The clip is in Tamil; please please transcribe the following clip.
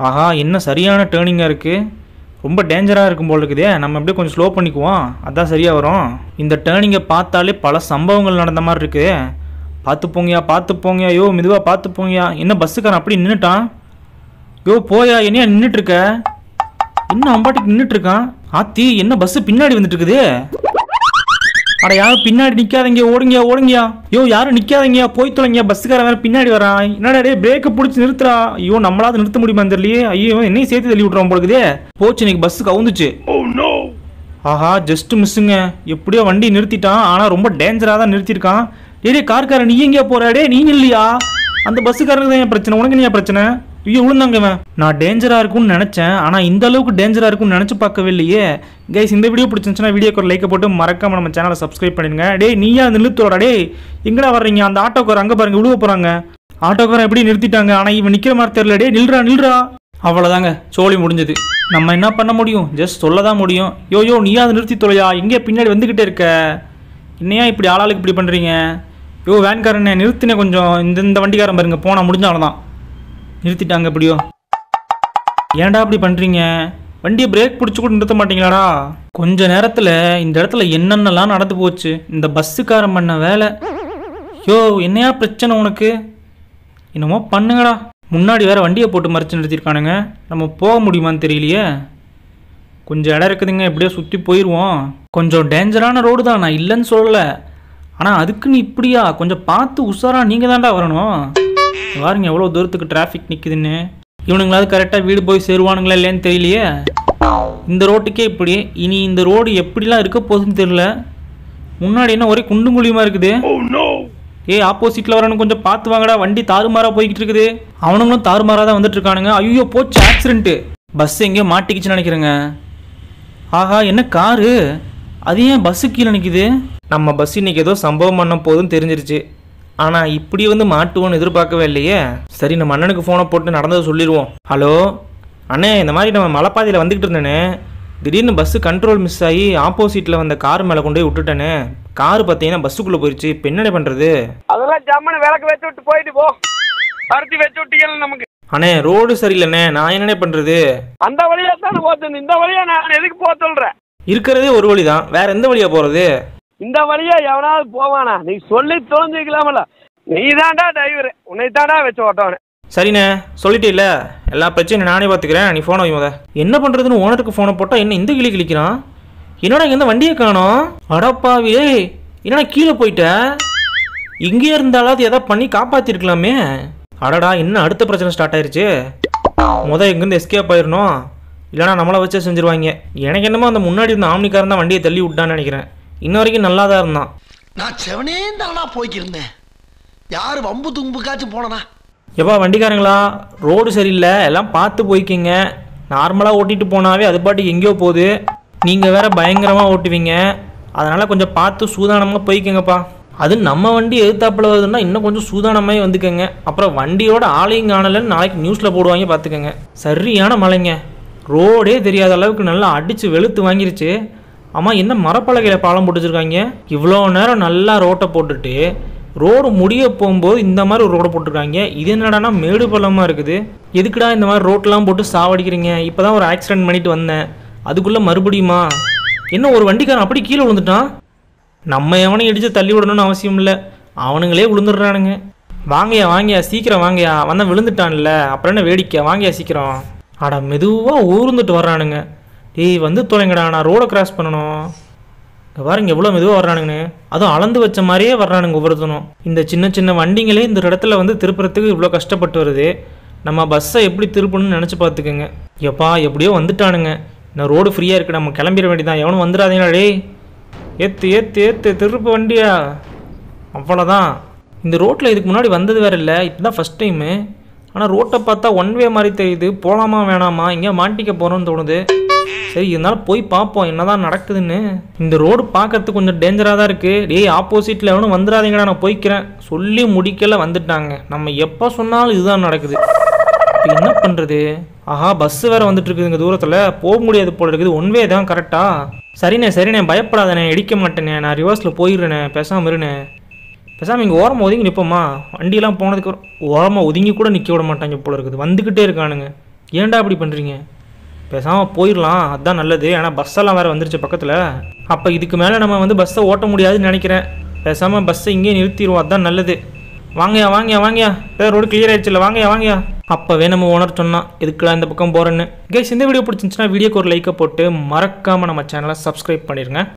ஆஹா என்ன சரியான டேர்னிங்காக இருக்குது ரொம்ப டேஞ்சராக இருக்கும் போல் இருக்குதே நம்ம அப்படியே கொஞ்சம் ஸ்லோ பண்ணிக்குவோம் அதான் சரியாக வரும் இந்த டேர்னிங்கை பார்த்தாலே பல சம்பவங்கள் நடந்த மாதிரி இருக்குது பார்த்து போங்கயா பார்த்து போங்கயா யோ மெதுவாக பார்த்து போங்கயா என்ன பஸ்ஸுக்காரன் அப்படி நின்றுட்டான் யோ போயா என்னையா நின்றுட்டு இருக்க என்ன அம்பாட்டுக்கு நின்றுட்டு இருக்கான் ஆத்தி என்ன பஸ் பின்னாடி வந்துட்டு இருக்குது அட யாரும் பின்னாடி நிக்காதீங்க ஓடுங்க ஓடுங்கயா ஐயோ யாரும் நிக்காதீங்க போய் தொலைங்க பஸ்ஸுக்காரன் வேற பின்னாடி வரான் என்னடா டே பிரேக்கை பிடிச்சி நிறுத்துறா ஐயோ நம்மளாவது நிறுத்த முடியுமா தெரியலையே ஐயோ என்னையும் சேர்த்து தள்ளி விட்றான் போலுக்குதே போச்சு இன்னைக்கு பஸ் கவுந்துச்சு ஆஹா ஜஸ்ட் மிஸ்ஸுங்க எப்படியோ வண்டி நிறுத்திட்டான் ஆனா ரொம்ப டேஞ்சரா தான் நிறுத்திருக்கான் டேய் டேய் கார்காரன் நீ எங்கேயா போற டே நீ இல்லையா அந்த பஸ்ஸுக்காரனுக்கு தான் என் பிரச்சனை உனக்கு நீ பிரச்சனை ஐயோ விழுந்தாங்க இவன் நான் டேஞ்சரா இருக்கும்னு நினைச்சேன் ஆனா இந்த அளவுக்கு டேஞ்சரா இருக்கும்னு நினைச்சு பார்க்கவே இல்லையே கைஸ் இந்த வீடியோ பிடிச்சிருந்துச்சுன்னா வீடியோக்கு ஒரு லைக்கை போட்டு மறக்காம நம்ம சேனலை சப்ஸ்கிரைப் பண்ணிடுங்க டேய் நீயா நிறுத்தோடா டேய் எங்கடா வர்றீங்க அந்த ஆட்டோக்கார அங்க பாருங்க விழுவ போறாங்க ஆட்டோக்காரன் எப்படி நிறுத்திட்டாங்க ஆனா இவன் நிக்கிற மாதிரி தெரியல டேய் நில்றா நில்றா அவ்வளோதாங்க சோழி முடிஞ்சது நம்ம என்ன பண்ண முடியும் ஜஸ்ட் சொல்ல தான் முடியும் யோ யோ நீயா அதை நிறுத்தி தொலையா எங்கே பின்னாடி வந்துக்கிட்டே இருக்க என்னையா இப்படி ஆளாளுக்கு இப்படி பண்ணுறீங்க யோ வேன்காரனே நிறுத்தினே கொஞ்சம் இந்த இந்த வண்டிக்காரன் பாருங்க போனால் முடிஞ்சாலும் தான் நிறுத்திட்டாங்க எப்படியோ ஏன்டா அப்படி பண்ணுறீங்க வண்டியை பிரேக் பிடிச்சி கூட நிறுத்த மாட்டீங்களாடா கொஞ்ச நேரத்தில் இந்த இடத்துல என்னென்னலாம் நடந்து போச்சு இந்த பஸ்ஸுக்காரன் பண்ண வேலை யோ என்னையா பிரச்சனை உனக்கு என்னமோ பண்ணுங்கடா முன்னாடி வேற வண்டியை போட்டு மறைச்சு நிறுத்திருக்கானுங்க நம்ம போக முடியுமான்னு தெரியலையே கொஞ்சம் இடம் இருக்குதுங்க எப்படியோ சுற்றி போயிடுவோம் கொஞ்சம் டேஞ்சரான ரோடு தான் நான் இல்லைன்னு சொல்லலை ஆனால் அதுக்கு நீ இப்படியா கொஞ்சம் பார்த்து உஷாரா நீங்கள் தான்டா வரணும் பாருங்க எவ்வளோ தூரத்துக்கு டிராஃபிக் நிற்குதுன்னு இவனுங்களாவது கரெக்டாக வீடு போய் சேருவானுங்களா இல்லையான்னு தெரியலையே இந்த ரோட்டுக்கே இப்படி இனி இந்த ரோடு எப்படிலாம் இருக்க போகுதுன்னு தெரியல முன்னாடி என்ன ஒரே குண்டும் குழியுமா இருக்குது ஏய் ஆப்போசிட்ல வரணும் கொஞ்சம் பார்த்து வாங்கடா வண்டி தாறுமாறா போய்கிட்டு இருக்குது அவனுங்களும் தாறுமாறா தான் வந்துட்டு இருக்கானுங்க ஐயோ போச்சு ஆக்சிடென்ட் பஸ் எங்கேயோ மாட்டிக்கிச்சுன்னு நினைக்கிறேங்க ஆஹா என்ன காரு அது ஏன் பஸ்ஸு கீழே நிற்குது நம்ம பஸ் இன்னைக்கு ஏதோ சம்பவம் பண்ண போதுன்னு தெரிஞ்சிருச்சு ஆனால் இப்படி வந்து மாட்டுவோன்னு எதிர்பார்க்கவே இல்லையே சரி நம்ம அண்ணனுக்கு ஃபோனை போட்டு நடந்ததை சொல்லிடுவோம் ஹலோ அண்ணே இந்த மாதிரி நம்ம மலைப்பாதையில் வந்துக்கிட்டு இருந்தேனே திடீர்னு பஸ்ஸு கண்ட்ரோல் மிஸ் ஆகி ஆப்போசிட்டில் வந்த கார் மேலே கொண்டு போய் விட்டுட்டேனே கார் பார்த்தீங்கன்னா பஸ்ஸுக்குள்ளே போயிடுச்சு இப்போ என்னடே பண்ணுறது அதெல்லாம் ஜம்முன்னு விளக்கு வச்சு விட்டு போயிட்டு போ பருத்தி வச்சு விட்டீங்க நமக்கு அண்ணே ரோடு சரியில்லைண்ணே நான் என்னண்ணே பண்ணுறது அந்த வழியா தானே போத்து இந்த வழியா நான் எதுக்கு போக சொல்றேன் இருக்கிறதே ஒரு வழி தான் வேற எந்த வழியாக போகிறது இந்த வழியா எவனாவது போவானா நீ சொல்லி தொலைஞ்சிக்கலாமல நீ தான்டா டிரைவர் உன்னை தான்டா வச்சு ஓட்டவனே சரிண்ணே சொல்லிட்டே இல்லை எல்லா பிரச்சனையும் நானே பார்த்துக்கிறேன் நீ ஃபோனை வை முத என்ன பண்ணுறதுன்னு ஓனருக்கு ஃபோனை போட்டால் என்ன இந்த கிளி கிளிக்கிறான் என்னடா இங்கே வண்டியை காணோம் அடப்பாவி ஏய் என்னடா கீழே போயிட்ட இங்கே இருந்தாலாவது எதாவது பண்ணி காப்பாற்றிருக்கலாமே அடடா என்ன அடுத்த பிரச்சனை ஸ்டார்ட் ஆயிருச்சு முத எங்கேருந்து எஸ்கேப் ஆயிடணும் இல்லைனா நம்மளை வச்சே செஞ்சுருவாங்க எனக்கு என்னமோ அந்த முன்னாடி இருந்த ஆம்னிக்காரன் தான் வண்டியை தள்ளி விட்டான்னு நினைக்கிறேன் இன்ன வரைக்கும் நல்லா தான் இருந்தான் நான் செவனே தானா போய்க்கிருந்தேன் யாரு வம்பு தும்புக்காச்சும் போனனா எப்பா வண்டிக்காரங்களா ரோடு சரியில்லை எல்லாம் பார்த்து போய்க்கிங்க நார்மலாக ஓட்டிட்டு போனாவே அது பாட்டுக்கு எங்கேயோ போகுது நீங்கள் வேற பயங்கரமாக ஓட்டுவீங்க அதனால் கொஞ்சம் பார்த்து சூதானமாக போய்க்கங்கப்பா அது நம்ம வண்டி எதிர்த்தாப்புல வருதுன்னா இன்னும் கொஞ்சம் சூதானமாகவே வந்துக்கங்க அப்புறம் வண்டியோட ஆளையும் காணலைன்னு நாளைக்கு நியூஸில் போடுவாங்க பார்த்துக்கங்க சரியான மழைங்க ரோடே தெரியாத அளவுக்கு நல்லா அடித்து வெளுத்து வாங்கிருச்சு ஆமாம் என்ன மரப்பலகையில் பாலம் போட்டு வச்சிருக்காங்க இவ்வளோ நேரம் நல்லா ரோட்டை போட்டுட்டு ரோடு முடிய போகும்போது இந்த மாதிரி ஒரு ரோடை போட்டிருக்காங்க இது என்னடானா மேடு பள்ளமாக இருக்குது எதுக்குடா இந்த மாதிரி ரோட்லாம் போட்டு சாவடிக்கிறீங்க இப்போ தான் ஒரு ஆக்சிடென்ட் பண்ணிட்டு வந்தேன் அதுக்குள்ளே மறுபடியுமா என்ன ஒரு வண்டிக்காரன் அப்படி கீழே விழுந்துட்டான் நம்ம எவனையும் இடித்து தள்ளி விடணும்னு அவசியம் இல்லை அவனுங்களே விழுந்துடுறானுங்க வாங்கயா வாங்கயா சீக்கிரம் வாங்கயா வந்தா விழுந்துட்டான்ல அப்புறம் என்ன வேடிக்கை வாங்கயா சீக்கிரம் அட மெதுவாக ஊர்ந்துட்டு வர்றானுங்க டேய் வந்து தொலைங்கடா நான் ரோடை கிராஸ் பண்ணணும் இங்க பாருங்க எவ்வளோ மெதுவாக வர்றானுங்கன்னு அதுவும் அளந்து வச்ச மாதிரியே வர்றானுங்க ஒவ்வொருத்தனும் இந்த சின்ன சின்ன வண்டிங்களே இந்த இடத்துல வந்து திருப்புறதுக்கு இவ்வளோ கஷ்டப்பட்டு வருது நம்ம பஸ்ஸை எப்படி திருப்பணும்னு நினச்சி பார்த்துக்கோங்க எப்பா எப்படியோ வந்துட்டானுங்க இந்த ரோடு ஃப்ரீயாக இருக்குது நம்ம கிளம்பிட வேண்டியதான் எவனும் வந்துடாதீங்களா டேய் ஏத்து ஏத்து ஏத்து திருப்பு வண்டியா அவ்வளோதான் இந்த ரோட்டில் இதுக்கு முன்னாடி வந்தது வேற இல்லை இப்போ தான் ஃபஸ்ட் டைமு ஆனால் ரோட்டை பார்த்தா ஒன் வே மாதிரி தெரியுது போகலாமா வேணாமா எங்கேயா மாட்டிக்க போகிறோன்னு தோணுது சரி இருந்தாலும் போய் பார்ப்போம் என்னதான் நடக்குதுன்னு இந்த ரோடு பார்க்கறதுக்கு கொஞ்சம் டேஞ்சராக தான் இருக்குது டேய் ஆப்போசிட்டில் எவனும் வந்துடாதீங்கடா நான் போய்க்கிறேன் சொல்லி முடிக்கல வந்துட்டாங்க நம்ம எப்போ சொன்னாலும் இதுதான் நடக்குது இப்போ என்ன பண்ணுறது ஆஹா பஸ்ஸு வேற வந்துட்டு இருக்குதுங்க தூரத்தில் போக முடியாது போல இருக்குது ஒன் வே தான் கரெக்டா சரிண்ணே சரிண்ணே பயப்படாதண்ணே இடிக்க மாட்டேனே நான் ரிவர்ஸில் போயிடுறேனே பேசாமல் இருண்ணே பேசாமல் இங்கே ஓரமாக ஒதுங்கி நிற்போமா வண்டியெல்லாம் போனதுக்கு ஓரமாக ஒதுங்கி கூட நிற்க விட மாட்டாங்க போல இருக்குது வந்துக்கிட்டே இருக்கானுங்க ஏன்டா அப்படி பண்ணுறீங்க பேசாமல் போயிடலாம் அதுதான் நல்லது ஏன்னா பஸ்ஸெல்லாம் வேறு வந்துருச்சு பக்கத்தில் அப்போ இதுக்கு மேலே நம்ம வந்து பஸ்ஸை ஓட்ட முடியாதுன்னு நினைக்கிறேன் பேசாமல் பஸ்ஸை இங்கேயே நிறுத்திடுவோம் அதுதான் நல்லது வாங்கயா வாங்கயா வாங்கயா இப்போ ரோடு கிளியர் ஆயிடுச்சுல வாங்கயா வாங்கயா அப்போவே நம்ம ஓனர் சொன்னான் எதுக்குடா இந்த பக்கம் போகிறேன்னு கைஸ் இந்த வீடியோ பிடிச்சிருந்துச்சுன்னா வீடியோக்கு ஒரு லைக்கை போட்டு மறக்காமல் நம்ம சேனலை சப்ஸ்கிரைப் பண்ணிடுங்க